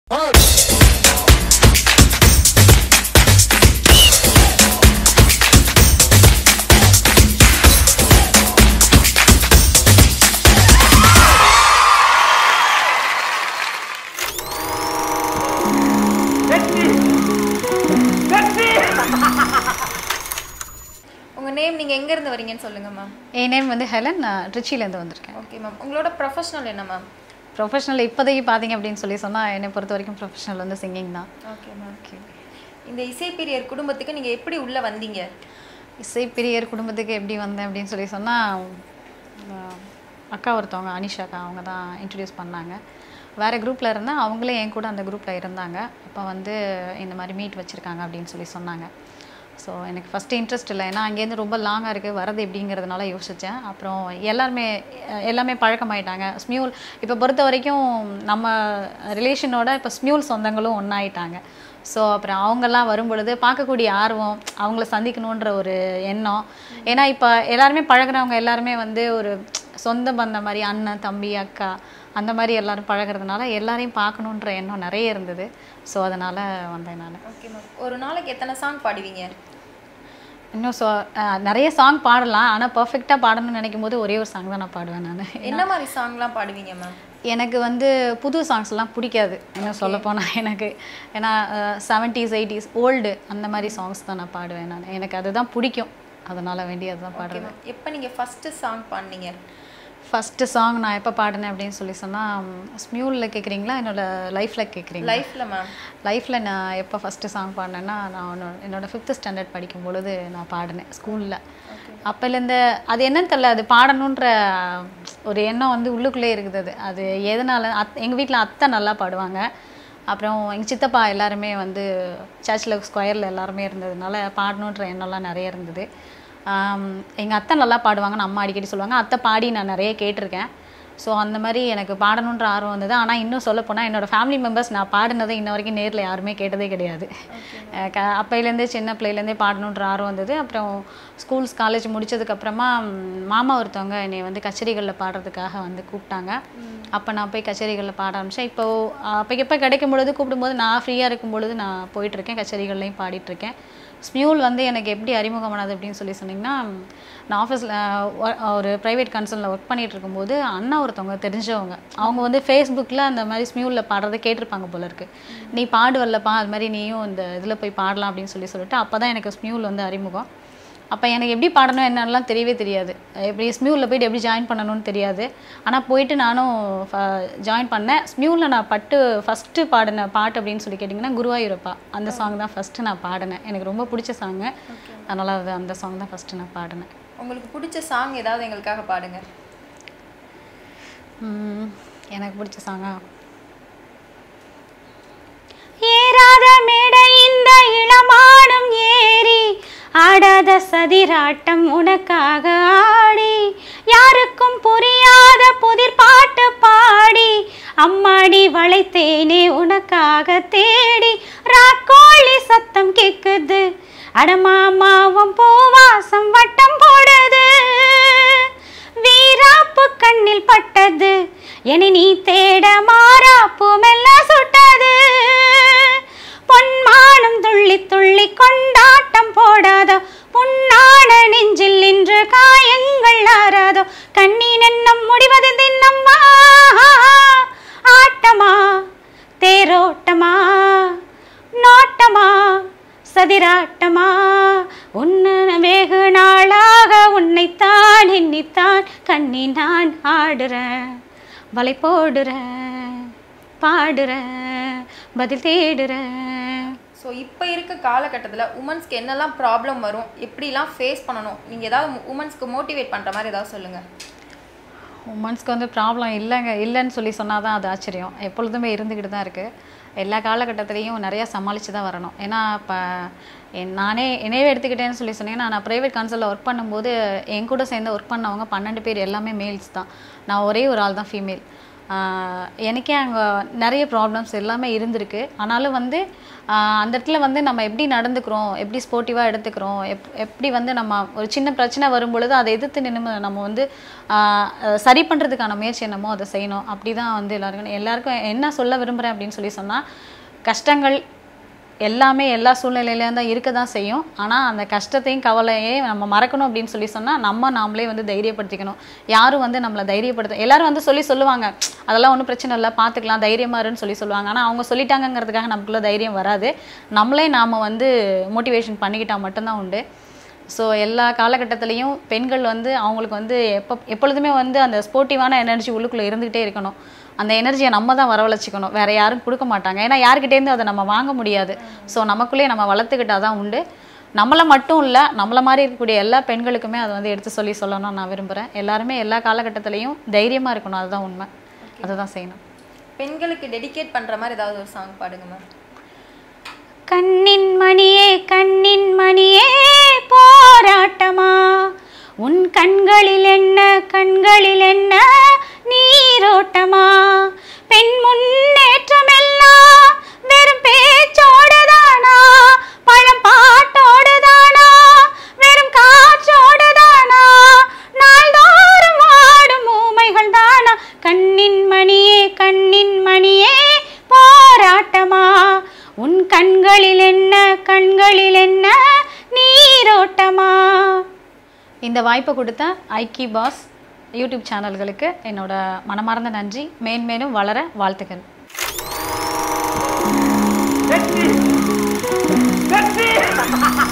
உங்க நேம் நீங்க எங்க இருந்து வரீங்கன்னு சொல்லுங்க மேம் என் நேம் வந்து ஹெலன் நான் ட்ரிச்சிலேருந்து வந்திருக்கேன் ஓகே மேம் உங்களோட ப்ரொஃபஷனல் என்ன மேம் ப்ரொஃபஷனல் இப்போதைக்கு பார்த்தீங்க அப்படின்னு சொல்லி சொன்னால் என்னை பொறுத்த வரைக்கும் ப்ரொஃபஷனல் வந்து சிங்கிங் தான் ஓகே மேம் இந்த இசைப்பிரியர் குடும்பத்துக்கு நீங்க எப்படி உள்ள வந்தீங்க இசை பிரியர் குடும்பத்துக்கு எப்படி வந்தேன் அப்படின்னு சொல்லி சொன்னால் அக்கா ஒருத்தவங்க அனிஷா அக்கா அவங்க தான் இன்ட்ரடியூஸ் பண்ணாங்க வேறு குரூப்பில் இருந்தால் அவங்களே என் கூட அந்த குரூப்பில் இருந்தாங்க அப்போ வந்து இந்த மாதிரி மீட் வச்சுருக்காங்க அப்படின்னு சொல்லி சொன்னாங்க ஸோ எனக்கு ஃபஸ்ட்டு இன்ட்ரெஸ்ட் இல்லை ஏன்னா அங்கேருந்து ரொம்ப லாங்காக இருக்குது வரது எப்படிங்கிறதுனால யோசித்தேன் அப்புறம் எல்லாருமே அஹ் எல்லாமே பழக்கமாயிட்டாங்க ஸ்மியூல் இப்போ பொறுத்த வரைக்கும் நம்ம ரிலேஷனோட இப்போ ஸ்மியூல் சொந்தங்களும் ஒன்றாயிட்டாங்க ஸோ அப்புறம் அவங்கெல்லாம் வரும்பொழுது பார்க்கக்கூடிய ஆர்வம் அவங்கள சந்திக்கணுன்ற ஒரு எண்ணம் ஏன்னா இப்போ எல்லாருமே பழகுறவங்க எல்லாருமே வந்து ஒரு சொந்த பந்த மாதிரி அண்ணன் தம்பி அக்கா அந்த மாதிரி எல்லாரும் பழகுறதுனால எல்லாரையும் பார்க்கணுன்ற எண்ணம் நிறைய இருந்தது ஸோ அதனால் வந்தேன் நான் ஓகே மேம் ஒரு நாளைக்கு எத்தனை சாங் பாடுவீங்க இன்னும் ஸோ நிறைய சாங் பாடலாம் ஆனால் பர்ஃபெக்டாக பாடணும்னு நினைக்கும் போது ஒரே ஒரு சாங் தான் நான் பாடுவேன் நான் என்ன மாதிரி சாங்லாம் பாடுவீங்க மேம் எனக்கு வந்து புது சாங்ஸ்லாம் பிடிக்காது இன்னும் சொல்லப்போனால் எனக்கு ஏன்னா செவன்ட்டீஸ் எயிட்டிஸ் ஓல்டு அந்த மாதிரி சாங்ஸ் தான் நான் பாடுவேன் நான் எனக்கு அதுதான் பிடிக்கும் அதனால் வேண்டி அதுதான் ஓகே பாடுவேன் மேம் எப்போ நீங்க ஃபர்ஸ்ட் சாங் பாடுனீங்க ஃபஸ்ட்டு சாங் நான் எப்போ பாடினேன் அப்படின்னு சொல்லி சொன்னால் ஸ்மியூலில் கேட்குறீங்களா என்னோட லைஃப்பில் கேட்குறீங்களா லைஃப்ல மேம் லைஃப்பில் நான் எப்போ ஃபஸ்ட்டு சாங் பாடினேன்னா நான் என்னோட- என்னோட ஃபிஃப்த்து ஸ்டாண்டர்ட் படிக்கும் பொழுது நான் பாடினேன் ஸ்கூலில் அப்போலேருந்து அது என்னன்னு தெரியல அது பாடணுன்ற ஒரு எண்ணம் வந்து உள்ளுக்குள்ளே இருக்குது அது அது எதனால அத் எங்கள் வீட்டில் அத்தை நல்லா பாடுவாங்க அப்புறம் எங்கள் சித்தப்பா எல்லாருமே வந்து சர்ச்சில் ஸ்கொயரில் எல்லாருமே இருந்ததுனால பாடணுன்ற எண்ணம்லாம் நிறைய இருந்தது எங்கள் அத்தை நல்லா பாடுவாங்கன்னு அம்மா அடிக்கடி சொல்லுவாங்க அத்தை பாடி நான் நிறைய கேட்டிருக்கேன் ஸோ அந்த மாதிரி எனக்கு பாடணுன்ற ஆர்வம் வந்தது ஆனால் இன்னும் சொல்லப்போனால் என்னோட ஃபேமிலி மெம்பர்ஸ் நான் பாடினதை இன்ன வரைக்கும் நேரில் யாருமே கேட்டதே கிடையாது அஹ் க அப்பையிலேருந்தே சின்ன பிள்ளையிலேருந்தே பாடணுன்ற ஆர்வம் வந்தது அப்புறம் ஸ்கூல்ஸ் காலேஜ் முடிச்சதுக்கப்புறமா மாமா ஒருத்தவங்க என்னை வந்து கச்சேரிகளில் பாடுறதுக்காக வந்து கூப்பிட்டாங்க அப்போ நான் போய் கச்சேரிகளில் பாட ஆரம்பித்தேன் இப்போ அப்போ எப்போ கிடைக்கும் பொழுது கூப்பிடும்போது நான் ஃப்ரீயாக இருக்கும் பொழுது நான் போயிட்டுருக்கேன் கச்சேரிகள்லையும் பாடிட்டுருக்கேன் ஸ்மியூல் வந்து எனக்கு எப்படி அறிமுகமானது அப்படின்னு சொல்லி சொன்னீங்கன்னா நான் ஆஃபீஸில் ஒரு ப்ரைவேட் கன்சர்னில் ஒர்க் பண்ணிட்டு இருக்கும்போது அண்ணா ஒருத்தவங்க தெரிஞ்சவங்க அவங்க வந்து ஃபேஸ்புக்கில் அந்த மாதிரி ஸ்மியூலில் பாடுறதை கேட்டிருப்பாங்க போல இருக்கு நீ பாடுவல்லப்பா அது மாதிரி நீயும் இந்த இதில் போய் பாடலாம் அப்படின்னு சொல்லி சொல்லிட்டு அப்போ தான் எனக்கு ஸ்மியூல் வந்து அறிமுகம் அப்போ எனக்கு எப்படி பாடணும் என்னென்னலாம் தெரியவே தெரியாது எப்படி ஸ்மியூலில் போயிட்டு எப்படி ஜாயின் பண்ணணும்னு தெரியாது ஆனால் போயிட்டு நானும் ஜாயின் பண்ணேன் ஸ்மியூலில் நான் பட்டு ஃபஸ்ட்டு பாடின பாட்டு அப்படின்னு சொல்லி கேட்டிங்கன்னா குருவாயூரப்பா அந்த சாங் தான் ஃபஸ்ட்டு நான் பாடினேன் எனக்கு ரொம்ப பிடிச்ச சாங்கு அதனால் அது அந்த சாங் தான் ஃபஸ்ட்டு நான் பாடினேன் உங்களுக்கு பிடிச்ச சாங் ஏதாவது எங்களுக்காக பாடுங்க ம், எனக்கு பிடிச்ச சாங்கா ஏறாத மேடை இந்த இளமானம் ஏறி ஆடாத சதிராட்டம் உனக்காக ஆடி யாருக்கும் புரியாத புதிர் பாட்டு பாடி அம்மாடி வளைத்தேனே உனக்காக தேடி ராக்கோழி சத்தம் கேக்குது அடமாமாவும் பூவாசம் வட்டம் போடுது வீராப்பு கண்ணில் பட்டது என்னை நீ தேட மாறாப்பு மெல்ல சுட்டது பொன்மானம் துள்ளி துள்ளி கொண்டாட்டம் போடாதோ புண்ணான நெஞ்சில் நின்று காயங்கள் ஆறாதோ கண்ணீன் எண்ணம் முடிவது தின்னம்மா ஆட்டமா தேரோட்டமா நோட்டமா சதிராட்டமா உன்ன வெகு நாளாக உன்னைத்தான் எண்ணித்தான் கண்ணி நான் ஆடுறேன் வலை போடுறேன் பாடுறேன் பதில் தேடுறேன் ஸோ இப்போ இருக்க காலகட்டத்தில் உமன்ஸ்க்கு என்னெல்லாம் ப்ராப்ளம் வரும் எப்படிலாம் ஃபேஸ் பண்ணணும் நீங்கள் ஏதாவது உமன்ஸ்க்கு மோட்டிவேட் பண்ணுற மாதிரி ஏதாவது சொல்லுங்கள் உமன்ஸ்க்கு வந்து ப்ராப்ளம் இல்லைங்க இல்லைன்னு சொல்லி சொன்னால் தான் அது ஆச்சரியம் எப்பொழுதுமே இருந்துக்கிட்டு தான் இருக்குது எல்லா காலகட்டத்துலேயும் நிறையா சமாளித்து தான் வரணும் ஏன்னா இப்போ நானே என்னையவே எடுத்துக்கிட்டேன்னு சொல்லி சொன்னீங்கன்னா நான் ப்ரைவேட் கன்சலில் ஒர்க் பண்ணும்போது என் கூட சேர்ந்து ஒர்க் பண்ணவங்க பன்னெண்டு பேர் எல்லாமே மேல்ஸ் தான் நான் ஒரே ஒரு ஆள் தான் ஃபீமேல் ஆஹ் எனக்கே அங்கே நிறைய ப்ராப்ளம்ஸ் எல்லாமே இருந்திருக்கு ஆனாலும் வந்து ஆஹ் அந்த இடத்துல வந்து நம்ம எப்படி நடந்துக்கிறோம் எப்படி ஸ்போர்ட்டிவாக எடுத்துக்கிறோம் எப் எப்படி வந்து நம்ம ஒரு சின்ன பிரச்சனை வரும் பொழுது அதை எதிர்த்து நின்று நம்ம வந்து ஆஹ் அஹ் சரி பண்ணுறதுக்கான முயற்சி என்னமோ அதை செய்யணும் அப்படி தான் வந்து எல்லாருக்கும் எல்லாருக்கும் என்ன சொல்ல விரும்புகிறேன் அப்படின்னு சொல்லி சொன்னால் கஷ்டங்கள் எல்லாமே எல்லா சூழ்நிலையிலையும் தான் இருக்க தான் செய்யும் ஆனால் அந்த கஷ்டத்தையும் கவலையையும் நம்ம மறக்கணும் அப்படின்னு சொல்லி சொன்னால் நம்ம நாமளே வந்து தைரியப்படுத்திக்கணும் யாரும் வந்து நம்மளை தைரியப்படுத்த எல்லாரும் வந்து சொல்லி சொல்லுவாங்க அதெல்லாம் ஒன்றும் பிரச்சனை இல்லை பார்த்துக்கலாம் தைரியமா இருன்னு சொல்லி சொல்லுவாங்க ஆனால் அவங்க சொல்லிட்டாங்கங்கிறதுக்காக நமக்குள்ள தைரியம் வராது நம்மளே நாம் வந்து மோட்டிவேஷன் பண்ணிக்கிட்டால் மட்டும்தான் உண்டு ஸோ எல்லா காலகட்டத்திலையும் பெண்கள் வந்து அவங்களுக்கு வந்து எப்போ எப்பொழுதுமே வந்து அந்த ஸ்போர்ட்டிவான எனர்ஜி உள்ளுக்குள்ளே இருந்துகிட்டே இருக்கணும் அந்த எனர்ஜியை நம்ம தான் வரவழைச்சிக்கணும் வேற யாரும் கொடுக்க மாட்டாங்க ஏன்னா யார்கிட்டேருந்து அதை நம்ம வாங்க முடியாது ஸோ நமக்குள்ளேயே நம்ம வளர்த்துக்கிட்டா தான் உண்டு நம்மளை மட்டும் இல்லை நம்மளை மாதிரி இருக்கக்கூடிய எல்லா பெண்களுக்குமே அதை வந்து எடுத்து சொல்லி சொல்லணும்னு நான் விரும்புகிறேன் எல்லாருமே எல்லா காலகட்டத்திலையும் தைரியமாக இருக்கணும் அதுதான் உண்மை அதை தான் செய்யணும் பெண்களுக்கு டெடிகேட் பண்ற மாதிரி ஏதாவது ஒரு சாங் பாடுங்க மேம் கண்ணின் மணியே கண்ணின் மணியே போராட்டமா உன் கண்களில் என்ன கண்களில் என்ன நீரோட்டமா பெண் முன்னேற்றம் எல்லாம் வெறும் பேச்சோடுதானா பழம் பாட்டோடுதானா வெறும் காற்றோடுதானா நாள்தோறும் வாடும் ஊமைகள் தானா கண்ணின் மணியே கண்ணின் மணியே போராட்டமா உன் கண்களில் என்ன கண்களில் என்ன நீரோட்டமா இந்த வாய்ப்பை கொடுத்த ஐக்கி பாஸ் யூடியூப் சேனல்களுக்கு என்னோட மனமார்ந்த நன்றி மேன்மேலும் வளர வாழ்த்துக்கள் வெற்றி வெற்றி